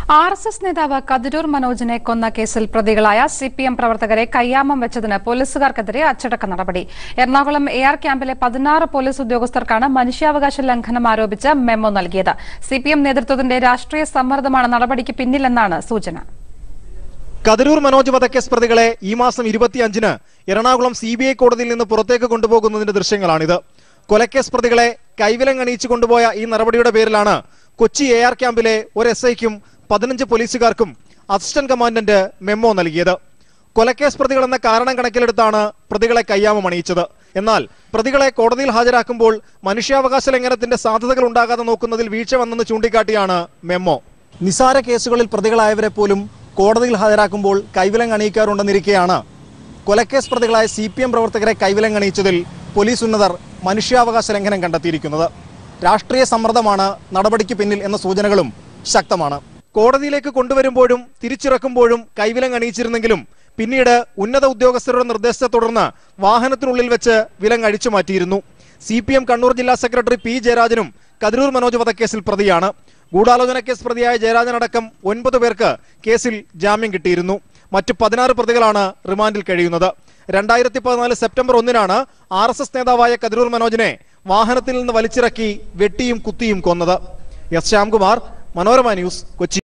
R S S നേതാവ് കതിരൂർ മനോജിനെ കൊന്ന കേസിൽ പ്രതികളായ സി പി എം പ്രവർത്തകരെ കയ്യാമം വെച്ചതിന് പോലീസുകാർക്കെതിരെ അച്ചടക്ക നടപടി എറണാകുളം എ ആർ ക്യാമ്പിലെ പതിനാറ് പോലീസ് ഉദ്യോഗസ്ഥർക്കാണ് മനുഷ്യാവകാശ ലംഘനം ആരോപിച്ച് മെമ്മോ നൽകിയത് സി പി എം നേതൃത്വത്തിന്റെ രാഷ്ട്രീയ സമ്മർദ്ദമാണ് നടപടിക്ക് പിന്നിലെന്നാണ് സൂചന കതിരൂർ മനോജ് വധക്കേസ് പ്രതികളെ ഈ മാസം ഇരുപത്തിയഞ്ചിന് എറണാകുളം സി ബി ഐ കോടതിയിൽ നിന്ന് പുറത്തേക്ക് കൊണ്ടുപോകുന്നതിന്റെ ദൃശ്യങ്ങളാണിത് കൊലക്കേസ് പ്രതികളെ കൈവിലങ്ങണിയിച്ചു കൊണ്ടുപോയ ഈ നടപടിയുടെ പേരിലാണ് കൊച്ചി എ ആർ ക്യാമ്പിലെ ഒരു എസ് ഐക്കും പതിനഞ്ച് പോലീസുകാർക്കും അസിസ്റ്റന്റ് കമാൻഡന്റ് മെമ്മോ നൽകിയത് കൊലക്കേസ് പ്രതികൾ എന്ന കാരണം കണക്കിലെടുത്താണ് പ്രതികളെ കയ്യാമം അണിയിച്ചത് എന്നാൽ പ്രതികളെ കോടതിയിൽ ഹാജരാക്കുമ്പോൾ മനുഷ്യാവകാശ ലംഘനത്തിന്റെ സാധ്യതകൾ ഉണ്ടാകാതെ നോക്കുന്നതിൽ വീഴ്ച വന്നെന്ന് ചൂണ്ടിക്കാട്ടിയാണ് മെമ്മോ നിസാര കേസുകളിൽ പ്രതികളായവരെ പോലും കോടതിയിൽ ഹാജരാക്കുമ്പോൾ കൈവിലങ്ങ് അണിയിക്കാറുണ്ടെന്നിരിക്കെയാണ് കൊലക്കേസ് പ്രതികളായ സി പി എം പ്രവർത്തകരെ കൈവിലങ്ങ് അണിയിച്ചതിൽ പോലീസ് ഉന്നതർ മനുഷ്യാവകാശ ലംഘനം കണ്ടെത്തിയിരിക്കുന്നത് രാഷ്ട്രീയ സമ്മർദ്ദമാണ് നടപടിക്ക് പിന്നിൽ എന്ന സൂചനകളും ശക്തമാണ് കോടതിയിലേക്ക് കൊണ്ടുവരുമ്പോഴും തിരിച്ചിറക്കുമ്പോഴും കൈവിലങ്ങ് അണിയിച്ചിരുന്നെങ്കിലും പിന്നീട് ഉന്നത ഉദ്യോഗസ്ഥരുടെ നിർദ്ദേശത്തെ തുടർന്ന് വാഹനത്തിനുള്ളിൽ വെച്ച് വിലങ്ങ് അഴിച്ചു മാറ്റിയിരുന്നു സി പി എം കണ്ണൂർ ജില്ലാ സെക്രട്ടറി പി ജയരാജനും കതിരൂർ മനോജ് വധക്കേസിൽ പ്രതിയാണ് ഗൂഢാലോചന കേസ് പ്രതിയായ ജയരാജൻ അടക്കം ഒൻപത് പേർക്ക് കേസിൽ ജാമ്യം കിട്ടിയിരുന്നു മറ്റു പതിനാറ് പ്രതികളാണ് റിമാൻഡിൽ കഴിയുന്നത് രണ്ടായിരത്തി പതിനാല് സെപ്റ്റംബർ ഒന്നിനാണ് ആർ എസ് എസ് നേതാവായ കതിരൂർ മനോജിനെ വാഹനത്തിൽ നിന്ന് വലിച്ചിറക്കി വെട്ടിയും കുത്തിയും കൊന്നത് എസ് ശ്യാംകുമാർ മനോരമ ന്യൂസ് കൊച്ചി